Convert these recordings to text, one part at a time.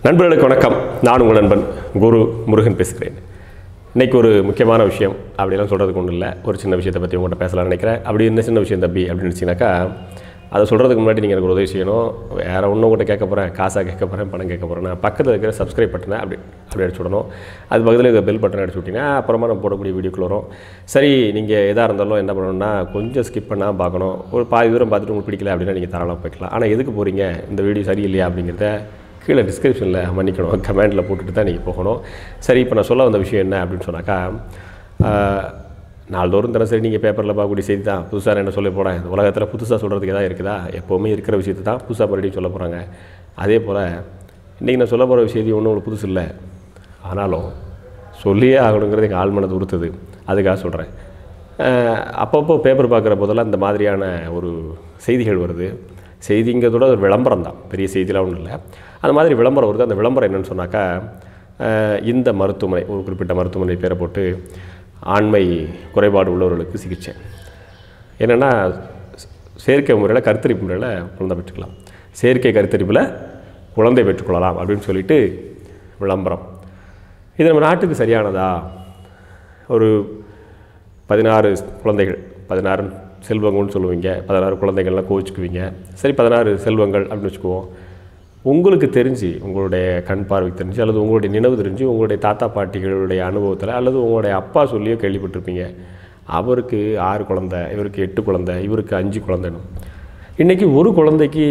நண்பர்களுக்கு வணக்கம் நான் உங்கள் நண்பன் குரு முருகன் பேசுகிறேன் இன்னைக்கு ஒரு முக்கியமான விஷயம் அப்படிலாம் சொல்கிறதுக்கு ஒன்றும் இல்லை ஒரு சின்ன விஷயத்தை பற்றி உங்கள்கிட்ட பேசலாம்னு நினைக்கிறேன் அப்படி என்ன சின்ன விஷயம் தம்பி அப்படின்னு நினச்சிங்கனாக்கா அதை சொல்கிறதுக்கு முன்னாடி நீங்கள் எனக்கு ஒரு உதவி செய்யணும் வேறு ஒன்றும் உங்கள்கிட்ட கேட்க போகிறேன் காசாக கேட்க போகிறேன் பணம் கேட்க போகிறேன் நான் பக்கத்தில் இருக்கிற சப்ஸ்கிரைப் பட்டனை அப்படி அப்படி அடிச்சு விடணும் அது பக்கத்தில் இருக்கிற பெல் பட்டன் அடிச்சு விட்டிங்கன்னா அப்புறமா நம்ம போடக்கூடிய வீடியோக்குள்ள வரும் சரி நீங்கள் எதாக இருந்தாலும் என்ன பண்ணணும்னா கொஞ்சம் ஸ்கிப் பண்ணால் பார்க்கணும் ஒரு பாதி தூரம் பார்த்துட்டு உங்களுக்கு பிடிக்கல அப்படின்னா நீங்கள் தாராளமாக போய்க்கலாம் ஆனால் எதுக்கு போகிறீங்க இந்த வீடியோ சரியில்லையா அப்படிங்கிறத கீழே டிஸ்கிரிப்ஷனில் மன்னிக்கணும் கமெண்டில் போட்டுட்டு தான் நீங்கள் போகணும் சரி இப்போ நான் சொல்ல வந்த விஷயம் என்ன அப்படின்னு சொன்னாக்கா ஆஹ், நாள்தோறும் தினசரி நீங்கள் பேப்பரில் பார்க்கக்கூடிய செய்தி தான் புதுசாக என்ன சொல்ல போகிறேன் இந்த உலகத்தில் புதுசாக சொல்கிறதுக்கு எதாவது இருக்குதா எப்போவுமே இருக்கிற விஷயத்தை தான் புதுசாக மறுபடியும் சொல்ல போகிறாங்க அதே போல் இன்றைக்கி நான் சொல்ல போகிற விஷயம் ஒன்றும் உங்களுக்கு புதுசு இல்லை ஆனாலும் சொல்லியே ஆகணுங்கிறது எங்கள் ஆள் மனது உறுத்துது அதுக்காக சொல்கிறேன் அப்பப்போ பேப்பர் பார்க்குற போதெல்லாம் இந்த மாதிரியான ஒரு செய்திகள் வருது செய்திங்கிறதோட ஒரு விளம்பரம் தான் பெரிய செய்திலாம் ஒன்றும் இல்லை அந்த மாதிரி விளம்பரம் வருது அந்த விளம்பரம் என்னன்னு சொன்னாக்கா அஹ், இந்த மருத்துவமனை ஒரு குறிப்பிட்ட மருத்துவமனை பேரை போட்டு ஆண்மை குறைபாடு உள்ளவர்களுக்கு சிகிச்சை என்னென்னா செயற்கை முறையில் கருத்தரிப்பு முறையில் குழந்தை பெற்றுக்கலாம் செயற்கை கருத்தரிப்பில் குழந்தை பெற்றுக்கொள்ளலாம் அப்படின்னு சொல்லிட்டு விளம்பரம் இது நம்ம நாட்டுக்கு சரியானதா ஒரு பதினாறு குழந்தைகள் பதினாறு செல்வங்கள்னு சொல்லுவீங்க பதினாறு குழந்தைகள்லாம் கோவிச்சுக்குவீங்க சரி பதினாறு செல்வங்கள் அப்படின்னு வச்சுக்குவோம் உங்களுக்கு தெரிஞ்சு உங்களுடைய கண் பார்வைக்கு தெரிஞ்சு அல்லது உங்களுடைய நினைவு தெரிஞ்சு உங்களுடைய தாத்தா பாட்டிகளுடைய அனுபவத்தில் அல்லது உங்களுடைய அப்பா சொல்லியோ கேள்விப்பட்டிருப்பீங்க அவருக்கு ஆறு குழந்தை இவருக்கு எட்டு குழந்தை இவருக்கு அஞ்சு குழந்தைன்னு இன்றைக்கி ஒரு குழந்தைக்கு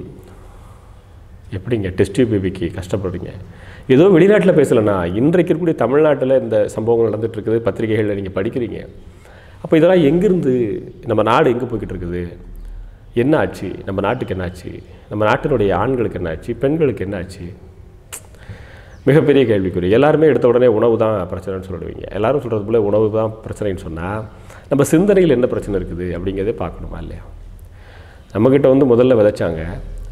எப்படிங்க டெஸ்ட் பேபிக்கு கஷ்டப்படுறீங்க ஏதோ வெளிநாட்டில் பேசலைன்னா இன்றைக்கு இருக்கக்கூடிய தமிழ்நாட்டில் இந்த சம்பவங்கள் நடந்துட்டு இருக்குது பத்திரிகைகளில் நீங்கள் படிக்கிறீங்க அப்போ இதெல்லாம் எங்கேருந்து நம்ம நாடு எங்கே போய்கிட்டு இருக்குது என்ன ஆச்சு நம்ம நாட்டுக்கு என்ன ஆச்சு நம்ம நாட்டினுடைய ஆண்களுக்கு என்ன ஆச்சு பெண்களுக்கு என்ன ஆச்சு மிகப்பெரிய கேள்விக்குறி எல்லாருமே எடுத்த உடனே உணவு தான் பிரச்சனைன்னு சொல்லிடுவீங்க எல்லாரும் சொல்கிறது போல உணவு தான் பிரச்சனைன்னு சொன்னால் நம்ம சிந்தனையில் என்ன பிரச்சனை இருக்குது அப்படிங்கிறதே பார்க்கணுமா இல்லையா நம்மக்கிட்ட வந்து முதல்ல விதைச்சாங்க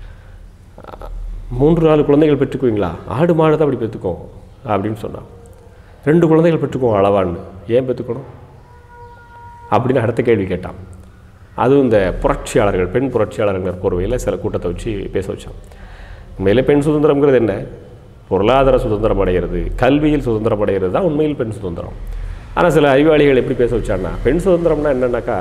மூன்று நாலு குழந்தைகள் பெற்றுக்குவீங்களா ஆடு மாடு தான் அப்படி பெற்றுக்கும் அப்படின்னு சொன்னான் ரெண்டு குழந்தைகள் பெற்றுக்குவோம் அளவான்னு ஏன் பெற்றுக்கணும் அப்படின்னு அடுத்த கேள்வி கேட்டான் அதுவும் இந்த புரட்சியாளர்கள் பெண் புரட்சியாளர்கள் போர்வையில் சில கூட்டத்தை வச்சு பேச வச்சான் உண்மையிலே பெண் சுதந்திரம்ங்கிறது என்ன பொருளாதார சுதந்திரம் அடைகிறது கல்வியில் சுதந்திரம் அடைகிறது தான் உண்மையில் பெண் சுதந்திரம் ஆனால் சில அறிவாளிகள் எப்படி பேச வச்சாங்கன்னா பெண் சுதந்திரம்னா என்னன்னாக்கா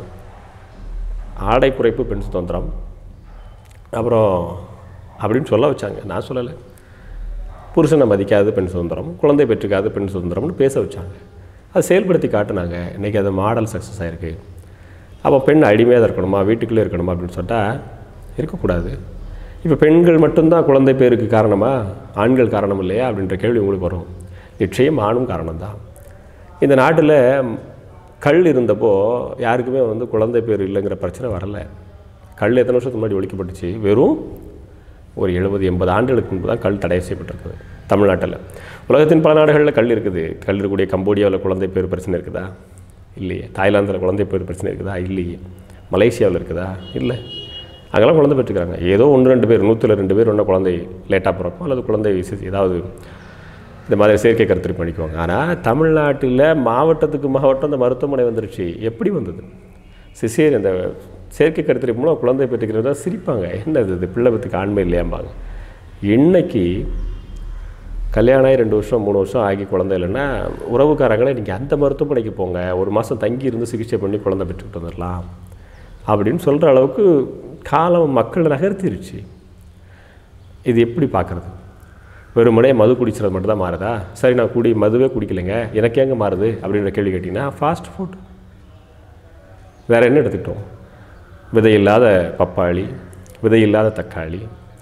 ஆடை குறைப்பு பெண் சுதந்திரம் அப்புறம் அப்படின்னு சொல்ல வச்சாங்க நான் சொல்லலை புருஷனை மதிக்காது பெண் சுதந்திரம் குழந்தை பெற்றுக்காது பெண் சுதந்திரம்னு பேச வச்சாங்க அதை செயல்படுத்தி காட்டுனாங்க இன்றைக்கி அது மாடல் சக்ஸஸ் ஆகிருக்கு அப்போ பெண் அடிமையாக தான் இருக்கணுமா வீட்டுக்குள்ளே இருக்கணுமா அப்படின்னு சொன்னால் இருக்கக்கூடாது இப்போ பெண்கள் மட்டும்தான் குழந்தை பேருக்கு காரணமா ஆண்கள் காரணம் இல்லையா அப்படின்ற கேள்வி உங்களுக்கு வரும் நிச்சயம் ஆணும் காரணம்தான் இந்த நாட்டில் கல் இருந்தப்போ யாருக்குமே வந்து குழந்தை பேர் இல்லைங்கிற பிரச்சனை வரல கல் எத்தனை வருஷத்துக்கு முன்னாடி ஒழிக்கப்பட்டுச்சு வெறும் ஒரு எழுபது எண்பது ஆண்டுகளுக்கு முன்பு தான் கல் தடை செய்யப்பட்டிருக்குது தமிழ்நாட்டில் உலகத்தின் பல நாடுகளில் கல் இருக்குது கல் இருக்கக்கூடிய கம்போடியாவில் குழந்தை பேர் பிரச்சனை இருக்குதா இல்லையே தாய்லாந்தில் குழந்தை பேர் பிரச்சனை இருக்குதா இல்லையே மலேசியாவில் இருக்குதா இல்லை அங்கெல்லாம் குழந்தை பெற்றுக்கிறாங்க ஏதோ ஒன்று ரெண்டு பேர் நூற்றில் ரெண்டு பேர் ஒன்றா குழந்தை லேட்டாக பிறக்கும் அல்லது குழந்தை சி- ஏதாவது இந்த மாதிரி செயற்கை கருத்தரிப்பு பண்ணிக்குவாங்க ஆனால் தமிழ்நாட்டில் மாவட்டத்துக்கு மாவட்டம் இந்த மருத்துவமனை வந்துருச்சு எப்படி வந்தது சிசேர் இந்த செயற்கை கருத்தரிப்பு மூலம் குழந்தை பெற்றுக்கிறதா சிரிப்பாங்க என்னது இது பிள்ளை பத்துக்கு ஆண்மை இல்லையாம்பாங்க இன்னைக்கு கல்யாணம் ஆகி ரெண்டு வருஷம் மூணு வருஷம் ஆகி குழந்தை இல்லைன்னா உறவுக்காரங்களே நீங்கள் அந்த மருத்துவமனைக்கு போங்க ஒரு மாதம் தங்கி இருந்து சிகிச்சை பண்ணி குழந்தை பெற்றுக்கிட்டு வந்துடலாம் அப்படின்னு சொல்கிற அளவுக்கு காலம் மக்கள் நகர்த்திருச்சு இது எப்படி பார்க்குறது வெறுமனே மது குடிக்கிறது மட்டும் தான் மாறுதா சரி நான் குடி மதுவே குடிக்கலைங்க எனக்கு எங்கே மாறுது அப்படின்ற கேள்வி கேட்டிங்கன்னா ஃபாஸ்ட் ஃபுட் வேறு என்ன எடுத்துக்கிட்டோம் விதை இல்லாத பப்பாளி விதை இல்லாத தக்காளி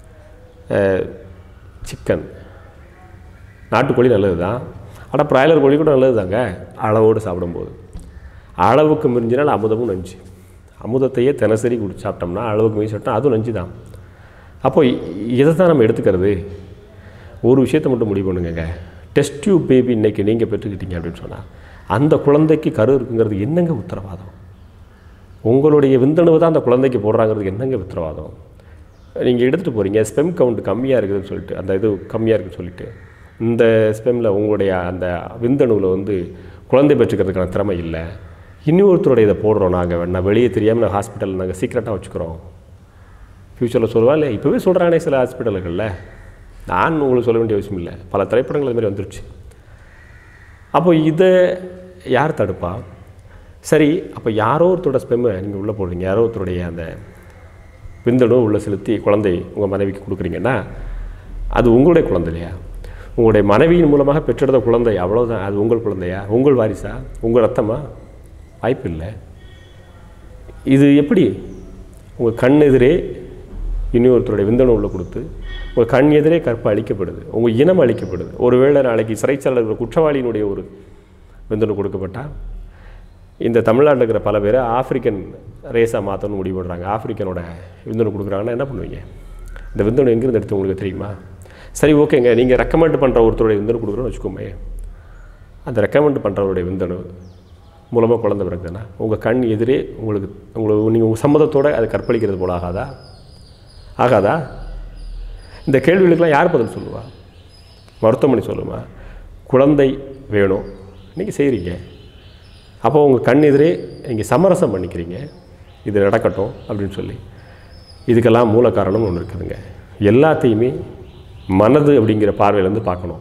சிக்கன் நாட்டுக்கோழி நல்லது தான் ஆனால் பிராய்லர் கோழி கூட நல்லது தாங்க அளவோடு சாப்பிடும்போது அளவுக்கு மிஞ்சினால் அமுதமும் நஞ்சு அமுதத்தையே தினசரி குடி சாப்பிட்டோம்னா அளவுக்கு மீறி சாப்பிட்டா அதுவும் நஞ்சு தான் அப்போ இ- இதை தான் நம்ம எடுத்துக்கிறது ஒரு விஷயத்தை மட்டும் முடிவு பண்ணுங்க டெஸ்ட் டியூப் பேபி இன்னைக்கு நீங்கள் பெற்றுக்கிட்டீங்க அப்படின்னு சொன்னால் அந்த குழந்தைக்கு கரு இருக்குங்கிறது என்னங்க உத்தரவாதம் உங்களுடைய விந்தணுவை தான் அந்த குழந்தைக்கு போடுறாங்கிறதுக்கு என்னங்க உத்தரவாதம் நீங்கள் எடுத்துகிட்டு போகிறீங்க ஸ்பெம் கவுண்ட் கம்மியாக இருக்குதுன்னு சொல்லிட்டு அந்த இது கம்மியாக இருக்குன்னு சொல்லிட்டு இந்த ஸ்பெம்மில் உங்களுடைய அந்த விந்தணுவில் வந்து குழந்தை பெற்றுக்கிறதுக்கான திறமை இல்லை இன்னொருத்தருடைய இதை போடுறோம் நாங்கள் வேணா வெளியே தெரியாமல் ஹாஸ்பிட்டலில் நாங்கள் சீக்கிரட்டாக வச்சுக்கிறோம் ஃப்யூச்சரில் சொல்லுவா இல்லை இப்போவே சொல்கிறானே சில ஹாஸ்பிட்டல்களில் நான் உங்களுக்கு சொல்ல வேண்டிய அவசியம் இல்லை பல திரைப்படங்கள் அது மாதிரி வந்துருச்சு அப்போ இதை யார் தடுப்பா சரி அப்போ யாரோ ஒருத்தரோட ஸ்பெம்மை நீங்கள் உள்ளே போடுறீங்க யாரோ ஒருத்தருடைய அந்த விந்தணு உள்ளே செலுத்தி குழந்தை உங்கள் மனைவிக்கு கொடுக்குறீங்கன்னா அது உங்களுடைய குழந்தை இல்லையா உங்களுடைய மனைவியின் மூலமாக பெற்றெடுத்த குழந்தை அவ்வளோதான் அது உங்கள் குழந்தையா உங்கள் வாரிசா உங்கள் ரத்தமா வாய்ப்பு இல்லை இது எப்படி உங்கள் கண் எதிரே இன்னொருத்தருடைய விந்தணு உள்ள கொடுத்து உங்கள் கண் எதிரே கற்பு அழிக்கப்படுது உங்கள் இனம் அழிக்கப்படுது ஒருவேளை நாளைக்கு சிறைச்சாலையில் இருக்கிற குற்றவாளியினுடைய ஒரு விந்தணு கொடுக்கப்பட்டால் இந்த தமிழ்நாட்டில் இருக்கிற பல பேர் ஆப்பிரிக்கன் ரேஸாக மாற்றணும்னு முடிவு பண்ணுறாங்க ஆப்பிரிக்கனோட விந்தணு கொடுக்குறாங்கன்னா என்ன பண்ணுவீங்க இந்த விந்தணு எங்கேருந்து எடுத்து உங்களுக்கு தெரியுமா சரி ஓகேங்க நீங்கள் ரெக்கமெண்ட் பண்ணுற ஒருத்தருடைய விந்தணு கொடுக்குறோன்னு வச்சுக்கோமே அந்த ரெக்கமெண்ட் பண்ணுறவருடைய விந்தணு மூலமாக குழந்தை பிறகுதுன்னா உங்கள் கண் எதிரே உங்களுக்கு உங்களுக்கு நீங்கள் உங்கள் சம்மதத்தோடு அதை கற்பழிக்கிறது போல ஆகாதா ஆகாதா இந்த கேள்விகளுக்கெல்லாம் யார் பதில் சொல்லுவா மருத்துவமனை சொல்லுமா குழந்தை வேணும் நீங்கள் செய்கிறீங்க அப்போ உங்கள் கண் எதிரே நீங்கள் சமரசம் பண்ணிக்கிறீங்க இது நடக்கட்டும் அப்படின்னு சொல்லி இதுக்கெல்லாம் மூல காரணம் ஒன்று இருக்குதுங்க எல்லாத்தையுமே மனது அப்படிங்கிற பார்வையிலேருந்து பார்க்கணும்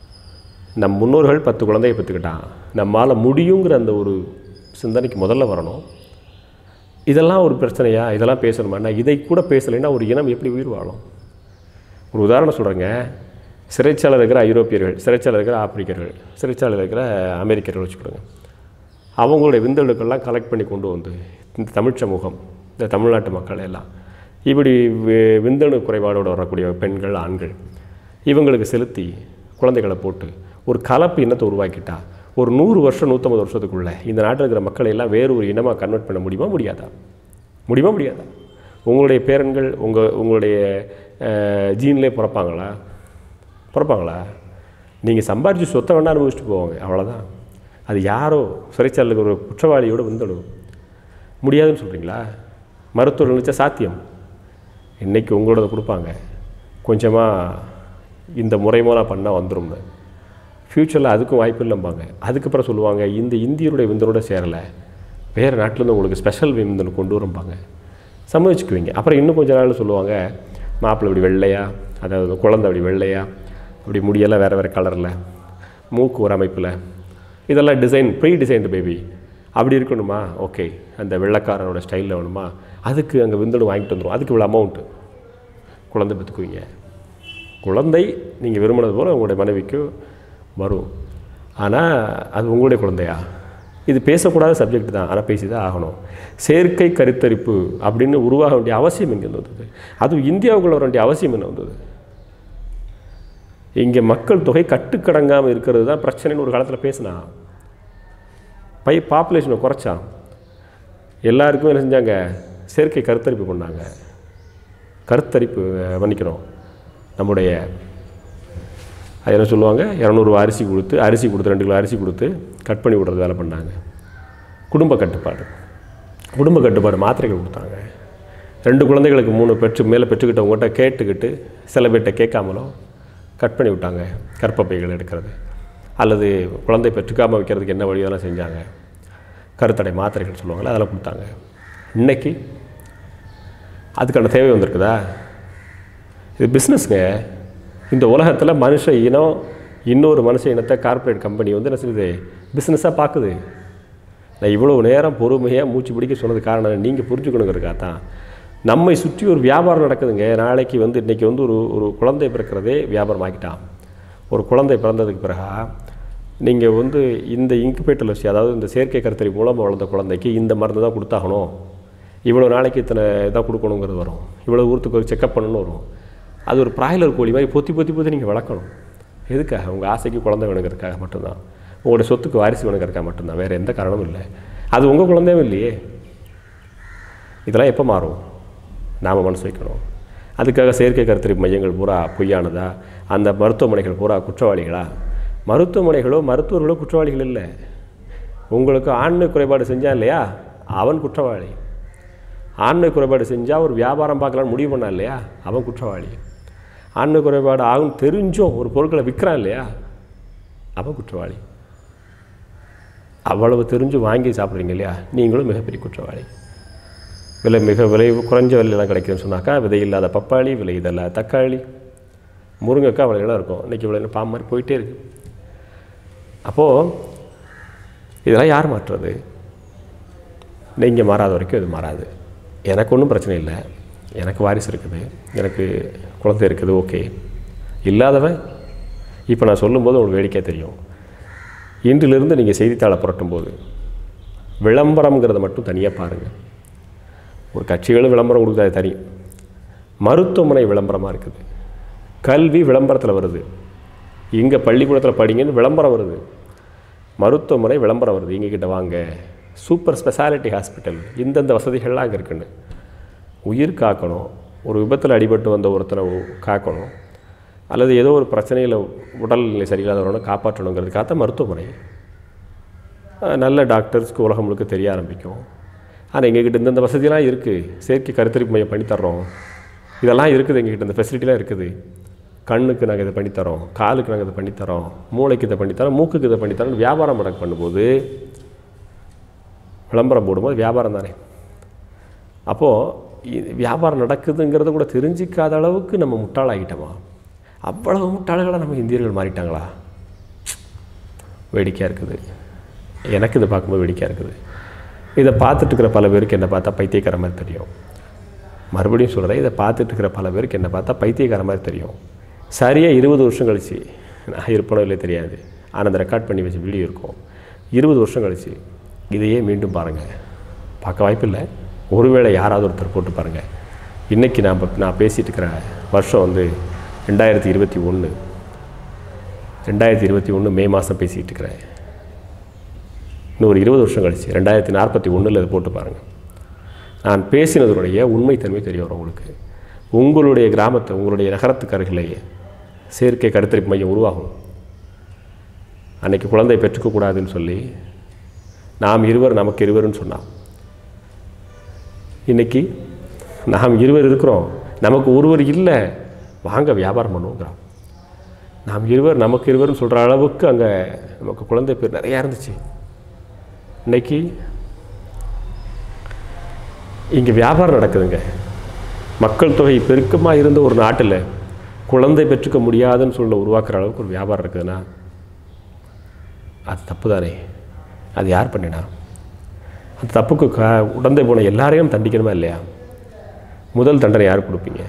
நம் முன்னோர்கள் பத்து குழந்தையை பெற்றுக்கிட்டான் நம்மால் முடியுங்கிற அந்த ஒரு சிந்தனைக்கு முதல்ல வரணும் இதெல்லாம் ஒரு பிரச்சனையா இதெல்லாம் பேசணுமாண்ணா இதை கூட பேசலைன்னா ஒரு இனம் எப்படி உயிர் வாழும் ஒரு உதாரணம் சொல்கிறேங்க சிறைச்சாலையில் இருக்கிற ஐரோப்பியர்கள் சிறைச்சாலையில் இருக்கிற ஆப்பிரிக்கர்கள் சிறைச்சாலையில் இருக்கிற அமெரிக்கர்கள் வச்சுக்கிடுங்க அவங்களுடைய விந்தணுக்கள்லாம் கலெக்ட் பண்ணி கொண்டு வந்து இந்த தமிழ் சமூகம் இந்த தமிழ்நாட்டு மக்கள் எல்லாம் இப்படி வி- விந்தணு குறைபாடோடு வரக்கூடிய பெண்கள் ஆண்கள் இவங்களுக்கு செலுத்தி குழந்தைகளை போட்டு ஒரு கலப்பு இனத்தை உருவாக்கிட்டா ஒரு நூறு வருஷம் நூற்றம்பது வருஷத்துக்குள்ள இந்த நாட்டில் இருக்கிற மக்களை எல்லாம் வேறு ஒரு இனமாக கன்வெர்ட் பண்ண முடியுமா முடியாதா முடியுமா முடியாதா உங்களுடைய பேரன்கள் உங்கள் உங்களுடைய ஜீன்லேயே பிறப்பாங்களா பிறப்பாங்களா நீங்கள் சம்பாரிச்சு சொத்தை வேணா அனுபவிச்சுட்டு போவாங்க அவ்வளோதான் அது யாரோ சிறைச்சாலையில் ஒரு குற்றவாளியோட விந்தணும் முடியாதுன்னு சொல்கிறீங்களா மருத்துவர் நினச்சா சாத்தியம் இன்றைக்கி உங்களோட கொடுப்பாங்க கொஞ்சமாக இந்த முறை மூலம் பண்ணால் வந்துரும்னு ஃப்யூச்சரில் அதுக்கும் வாய்ப்பு இல்லைம்பாங்க அதுக்கப்புறம் சொல்லுவாங்க இந்த இந்தியருடைய விந்தனோட சேரலை வேறு நாட்டிலேருந்து உங்களுக்கு ஸ்பெஷல் விந்தன் கொண்டு வரம்பாங்க சம்மதிச்சுக்குவீங்க அப்புறம் இன்னும் கொஞ்ச நாள் சொல்லுவாங்க மாப்பிள்ளை இப்படி வெள்ளையா அதாவது குழந்தை அப்படி வெள்ளையா அப்படி முடியெல்லாம் வேறு வேறு கலரில் மூக்கு ஒரு அமைப்பில் இதெல்லாம் டிசைன் ப்ரீ டிசைன்டு பேபி அப்படி இருக்கணுமா ஓகே அந்த வெள்ளைக்காரனோட ஸ்டைலில் வேணுமா அதுக்கு அங்கே விந்தணு வாங்கிட்டு வந்துடும் அதுக்கு இவ்வளோ அமௌண்ட்டு குழந்தை பெற்றுக்குவீங்க குழந்தை நீங்கள் விரும்பினது போல் உங்களுடைய மனைவிக்கு வரும் ஆனால் அது உங்களுடைய குழந்தையா இது பேசக்கூடாத சப்ஜெக்ட் தான் ஆனால் பேசி தான் ஆகணும் செயற்கை கருத்தரிப்பு அப்படின்னு உருவாக வேண்டிய அவசியம் எங்கே வந்தது அதுவும் இந்தியாவுக்குள்ள வர வேண்டிய அவசியம் என்ன வந்தது இங்கே மக்கள் தொகை கட்டுக்கடங்காமல் இருக்கிறது தான் பிரச்சனைன்னு ஒரு காலத்தில் பேசினா பை பாப்புலேஷனை குறைச்சான் எல்லாருக்கும் என்ன செஞ்சாங்க செயற்கை கருத்தரிப்பு பண்ணாங்க கருத்தரிப்பு அஹ், மன்னிக்கிறோம் நம்முடைய அது என்ன சொல்லுவாங்க இரநூறுவா அரிசி கொடுத்து அரிசி கொடுத்து ரெண்டு கிலோ அரிசி கொடுத்து கட் பண்ணி விடுறது வேலை பண்ணாங்க குடும்ப கட்டுப்பாடு குடும்ப கட்டுப்பாடு மாத்திரைகள் கொடுத்தாங்க ரெண்டு குழந்தைகளுக்கு மூணு பெற்று மேலே பெற்றுக்கிட்டவங்ககிட்ட கேட்டுக்கிட்டு சில பேர்கிட்ட கேட்காமலோ கட் பண்ணி விட்டாங்க கற்பப்பைகள் எடுக்கிறது அல்லது குழந்தை பெற்றுக்காமல் வைக்கிறதுக்கு என்ன வழி அதெல்லாம் செஞ்சாங்க கருத்தடை மாத்திரைகள் சொல்லுவாங்கள்ல அதெல்லாம் கொடுத்தாங்க இன்னைக்கு அதுக்கான தேவை வந்திருக்குதா இது பிஸ்னஸ்ங்க இந்த உலகத்தில் மனுஷ இனம் இன்னொரு மனுஷ இனத்தை கார்ப்பரேட் கம்பெனி வந்து என்ன செய்யுது பிஸ்னஸாக பார்க்குது நான் இவ்வளோ நேரம் பொறுமையாக மூச்சு பிடிக்க சொன்னது காரணம் நீங்கள் புரிஞ்சுக்கணுங்கிறதுக்காக தான் நம்மை சுற்றி ஒரு வியாபாரம் நடக்குதுங்க நாளைக்கு வந்து இன்றைக்கி வந்து ஒரு ஒரு குழந்தை பிறக்கிறதே வியாபாரம் ஆக்கிட்டான் ஒரு குழந்தை பிறந்ததுக்கு பிறகா நீங்கள் வந்து இந்த இன்குபேட்டர் வச்சு அதாவது இந்த செயற்கை கருத்தறி மூலமாக வளர்ந்த குழந்தைக்கு இந்த மருந்து தான் கொடுத்தாகணும் இவ்வளோ நாளைக்கு இத்தனை இதாக கொடுக்கணுங்கிறது வரும் இவ்வளோ ஊரத்துக்கு ஒரு செக்கப் பண்ணணும்னு வரும் அது ஒரு பிராய்லர் கோழி மாதிரி பொத்தி பொத்தி பொத்தி நீங்கள் வளர்க்கணும் எதுக்காக உங்கள் ஆசைக்கு குழந்தை வேணுங்கிறதுக்காக மட்டும்தான் உங்களுடைய சொத்துக்கு வாரிசு வேணுங்கிறதுக்காக மட்டும்தான் வேறு எந்த காரணமும் இல்லை அது உங்கள் குழந்தையும் இல்லையே இதெல்லாம் எப்போ மாறும் நாம் மனசு வைக்கணும் அதுக்காக செயற்கை கருத்தரிப்பு மையங்கள் பூரா பொய்யானதா அந்த மருத்துவமனைகள் பூரா குற்றவாளிகளா மருத்துவமனைகளோ மருத்துவர்களோ குற்றவாளிகள் இல்லை உங்களுக்கு ஆண்மை குறைபாடு செஞ்சான் இல்லையா அவன் குற்றவாளி ஆண்மை குறைபாடு செஞ்சால் ஒரு வியாபாரம் பார்க்கலான்னு முடிவு பண்ணான் இல்லையா அவன் குற்றவாளி ஆண்மை குறைபாடு ஆகும் தெரிஞ்சும் ஒரு பொருட்களை விற்கிறான் இல்லையா அவன் குற்றவாளி அவ்வளவு தெரிஞ்சு வாங்கி சாப்பிட்றீங்க இல்லையா நீங்களும் மிகப்பெரிய குற்றவாளி விலை மிக விலை குறைஞ்ச விலையெல்லாம் கிடைக்குதுன்னு சொன்னாக்கா விதை இல்லாத பப்பாளி விலை இல்லாத தக்காளி முருங்கைக்காய் அவ்வளோ இடம் இருக்கும் இன்றைக்கி இவ்வளோ இடம் பாம்பு மாதிரி போயிட்டே இருக்கு அப்போது இதெல்லாம் யார் மாற்றுறது நீங்கள் மாறாத வரைக்கும் இது மாறாது எனக்கு ஒன்றும் பிரச்சனை இல்லை எனக்கு வாரிசு இருக்குது எனக்கு குழந்தை இருக்குது ஓகே இல்லாதவன் இப்போ நான் சொல்லும்போது உங்களுக்கு வேடிக்கை தெரியும் இன்றிலிருந்து நீங்கள் செய்தித்தாளை புரட்டும் போது விளம்பரம்ங்கிறத மட்டும் தனியாக பாருங்கள் ஒரு கட்சிகளும் விளம்பரம் கொடுக்குறது தனி மருத்துவமனை விளம்பரமாக இருக்குது கல்வி விளம்பரத்தில் வருது இங்கே பள்ளிக்கூடத்தில் படிங்கன்னு விளம்பரம் வருது மருத்துவமனை விளம்பரம் வருது எங்ககிட்ட வாங்க சூப்பர் ஸ்பெஷாலிட்டி ஹாஸ்பிட்டல் இந்தந்த வசதிகள்லாம் அங்கே இருக்குன்னு உயிர் காக்கணும் ஒரு விபத்தில் அடிபட்டு வந்த ஒருத்தனை உ- காக்கணும் அல்லது ஏதோ ஒரு பிரச்சனையில் உடல்நிலை சரியில்லாதவனை காப்பாற்றணுங்கிறதுக்காக தான் மருத்துவமனை அஹ் நல்ல டாக்டர்ஸ்க்கு உலகம் முழுக்க தெரிய ஆரம்பிக்கும் ஆனால் எங்ககிட்ட இந்தந்த வசதியெல்லாம் இருக்குது செயற்கை கருத்தரிப்பு மையம் பண்ணித்தர்றோம் இதெல்லாம் இருக்குது எங்ககிட்ட இந்த ஃபெசிலிட்டிலாம் இருக்குது கண்ணுக்கு நாங்கள் இதை பண்ணித்தரோம் காலுக்கு நாங்கள் இதை பண்ணித்தரோம் மூளைக்கு இதை பண்ணித்தரோம் மூக்குக்கு இதை பண்ணித்தரோம் வியாபாரம் நடக்க பண்ணும்போது விளம்பரம் போடும்போது வியாபாரம் தானே அப்போது வியாபாரம் நடக்குதுங்கிறத கூட தெரிஞ்சிக்காத அளவுக்கு நம்ம முட்டாளாகிட்டோமா அவ்வளவு முட்டாள்களாக நம்ம இந்தியர்கள் மாறிட்டாங்களா வேடிக்கையாக இருக்குது எனக்கு இதை பார்க்கும்போது வேடிக்கையாக இருக்குது இதை பார்த்துட்டு இருக்கிற பல பேருக்கு என்னை பார்த்தா பைத்தியக்கார மாதிரி தெரியும் மறுபடியும் சொல்கிறேன் இதை பார்த்துட்டு இருக்கிற பல பேருக்கு என்னை பார்த்தா பைத்தியக்கார மாதிரி தெரியும் சரியாக இருபது வருஷம் கழிச்சு நான் இருப்பனோ இல்லை தெரியாது ஆனால் அந்த ரெக்கார்ட் பண்ணி வச்ச வீடியோ இருக்கும் இருபது வருஷம் கழிச்சு இதையே மீண்டும் பாருங்கள் பார்க்க வாய்ப்பில்லை ஒருவேளை யாராவது ஒருத்தர் போட்டு பாருங்கள் இன்றைக்கி நான் இப்ப- நான் பேசிகிட்டு இருக்கிற வருஷம் வந்து ரெண்டாயிரத்தி இருபத்தி ஒன்று ரெண்டாயிரத்தி இருபத்தி ஒன்று மே மாதம் பேசிகிட்டு இருக்கிறேன் இன்னும் ஒரு இருபது வருஷம் கழிச்சு ரெண்டாயிரத்தி நாற்பத்தி ஒன்றில் இதை போட்டு பாருங்கள் நான் பேசினதனுடைய உண்மைத்தன்மை தெரிய வரும் உங்களுக்கு உங்களுடைய கிராமத்தை உங்களுடைய நகரத்துக்கு அருகிலேயே செயற்கை கருத்தரிப்பு மையம் உருவாகும் அன்னைக்கு குழந்தை பெற்றுக்கக்கூடாதுன்னு சொல்லி நாம் இருவர் நமக்கு இருவருன்னு சொன்னான் இன்னைக்கு நாம் இருவர் இருக்கிறோம் நமக்கு ஒருவர் இல்லை வாங்க வியாபாரம் பண்ணுவோங்கிறான் நாம் இருவர் நமக்கு இருவர்னு சொல்கிற அளவுக்கு அங்கே நமக்கு குழந்தை பேர் நிறையா இருந்துச்சு இன்னைக்கு இங்கே வியாபாரம் நடக்குதுங்க மக்கள் தொகை பெருக்கமாக இருந்த ஒரு நாட்டில் குழந்தை பெற்றுக்க முடியாதுன்னு சொல்ல உருவாக்குற அளவுக்கு ஒரு வியாபாரம் இருக்குதுன்னா அது தப்பு தானே அது யார் பண்ணினா அந்த தப்புக்கு க உடந்தை போன எல்லாரையும் தண்டிக்கணுமா இல்லையா முதல் தண்டனை யார் கொடுப்பீங்க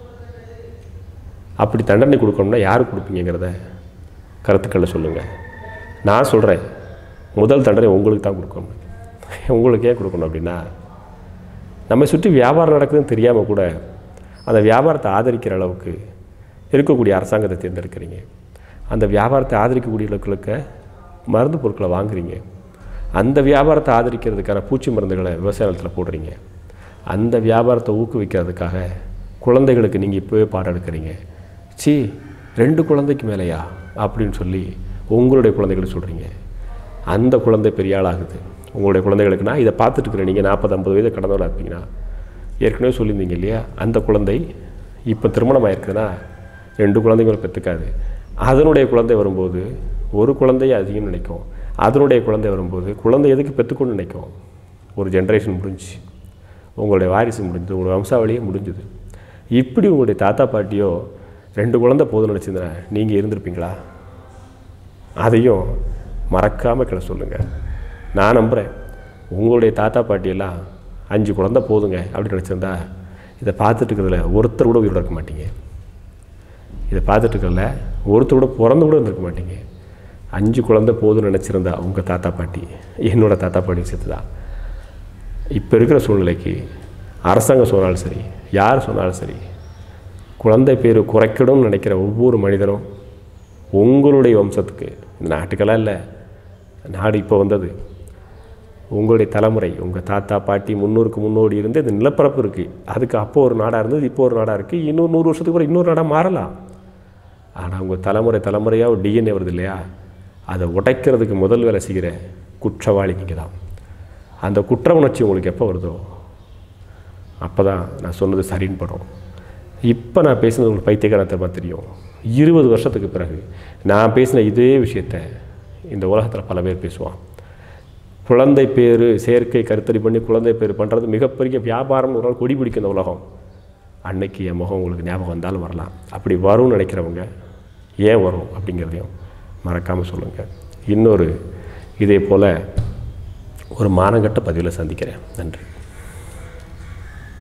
அப்படி தண்டனை கொடுக்கணும்னா யார் கொடுப்பீங்கிறத கருத்துக்களில் சொல்லுங்கள் நான் சொல்கிறேன் முதல் தண்டனை உங்களுக்கு தான் கொடுக்கணும் உங்களுக்கு ஏன் கொடுக்கணும் அப்படின்னா நம்ம சுற்றி வியாபாரம் நடக்குதுன்னு தெரியாமல் கூட அந்த வியாபாரத்தை ஆதரிக்கிற அளவுக்கு இருக்கக்கூடிய அரசாங்கத்தை தேர்ந்தெடுக்கிறீங்க அந்த வியாபாரத்தை ஆதரிக்கக்கூடியவர்களுக்கு மருந்து பொருட்களை வாங்குறீங்க அந்த வியாபாரத்தை ஆதரிக்கிறதுக்கான பூச்சி மருந்துகளை விவசாய நிலத்தில் போடுறீங்க அந்த வியாபாரத்தை ஊக்குவிக்கிறதுக்காக குழந்தைகளுக்கு நீங்கள் இப்போவே பாடம் எடுக்கிறீங்க சி ரெண்டு குழந்தைக்கு மேலேயா அப்படின்னு சொல்லி உங்களுடைய குழந்தைகளுக்கு சொல்கிறீங்க அந்த குழந்தை பெரிய ஆளாகுது உங்களுடைய குழந்தைகளுக்குனா இதை பார்த்துட்டு இருக்கிற நீங்கள் நாற்பது ஐம்பது வயது கடந்தவராக இருப்பீங்கன்னா ஏற்கனவே சொல்லியிருந்தீங்க இல்லையா அந்த குழந்தை இப்போ திருமணம் ஆயிருக்குதுன்னா ரெண்டு குழந்தைங்களை பெற்றுக்காது அதனுடைய குழந்தை வரும்போது ஒரு குழந்தையை அதிகம் நினைக்கும் அதனுடைய குழந்தை வரும்போது குழந்தை எதுக்கு பெற்றுக்கொண்டு நினைக்கும் ஒரு ஜென்ரேஷன் முடிஞ்சு உங்களுடைய வாரிசு முடிஞ்சது உங்களுடைய வம்சாவளியே முடிஞ்சுது இப்படி உங்களுடைய தாத்தா பாட்டியோ ரெண்டு குழந்தை போதும்னு நினச்சிருந்தா நீங்கள் இருந்திருப்பீங்களா அதையும் மறக்காமல் கிள சொல்லுங்கள் நான் நம்புகிறேன் உங்களுடைய தாத்தா பாட்டியெல்லாம் அஞ்சு குழந்தை போதுங்க அப்படின்னு நினச்சிருந்தா இதை பார்த்துட்டு இருக்கிறதுல ஒருத்தர் கூட உயிரோட இருக்க மாட்டீங்க இதை பார்த்துட்டு இருக்கிறதுல ஒருத்தர் கூட பிறந்து கூட இருந்திருக்க மாட்டீங்க அஞ்சு குழந்தை போதும்னு நினச்சிருந்தா உங்கள் தாத்தா பாட்டி என்னோட தாத்தா பாட்டி சேர்த்து தான் இப்போ இருக்கிற சூழ்நிலைக்கு அரசாங்கம் சொன்னாலும் சரி யார் சொன்னாலும் சரி குழந்தை பேர் குறைக்கணும்னு நினைக்கிற ஒவ்வொரு மனிதனும் உங்களுடைய வம்சத்துக்கு இந்த நாட்டுக்கெல்லாம் இல்லை நாடு இப்போ வந்தது உங்களுடைய தலைமுறை உங்கள் தாத்தா பாட்டி முன்னோருக்கு முன்னோடி இருந்து இந்த நிலப்பரப்பு இருக்குது அதுக்கு அப்போ ஒரு நாடாக இருந்தது இப்போ ஒரு நாடாக இருக்குது இன்னொரு நூறு வருஷத்துக்கு அப்புறம் இன்னொரு நாடாக மாறலாம் ஆனால் உங்கள் தலைமுறை தலைமுறையாக ஒரு டிஎன்ஏ வருது இல்லையா அதை உடைக்கிறதுக்கு முதல் வேலை செய்கிற குற்றவாளி நீங்கள் தான் அந்த குற்ற உணர்ச்சி உங்களுக்கு எப்போ வருதோ அப்போ தான் நான் சொன்னது சரின்னு படும் இப்போ நான் பேசுனது உங்களுக்கு பைத்தியகாரத்தமாக தெரியும் இருபது வருஷத்துக்கு பிறகு நான் பேசின இதே விஷயத்த இந்த உலகத்தில் பல பேர் பேசுவான் குழந்தை பேர் செயற்கை கருத்தறி பண்ணி குழந்தை பேர் பண்ணுறது மிகப்பெரிய வியாபாரம்னு ஒரு நாள் கொடி பிடிக்கும் இந்த உலகம் அன்னைக்கு என் முகம் உங்களுக்கு ஞாபகம் வந்தாலும் வரலாம் அப்படி வரும்னு நினைக்கிறவங்க ஏன் வரும் அப்படிங்கிறதையும் மறக்காமல் சொல்லுங்கள் இன்னொரு இதே போல் ஒரு மானங்கட்ட பதிவில் சந்திக்கிறேன் நன்றி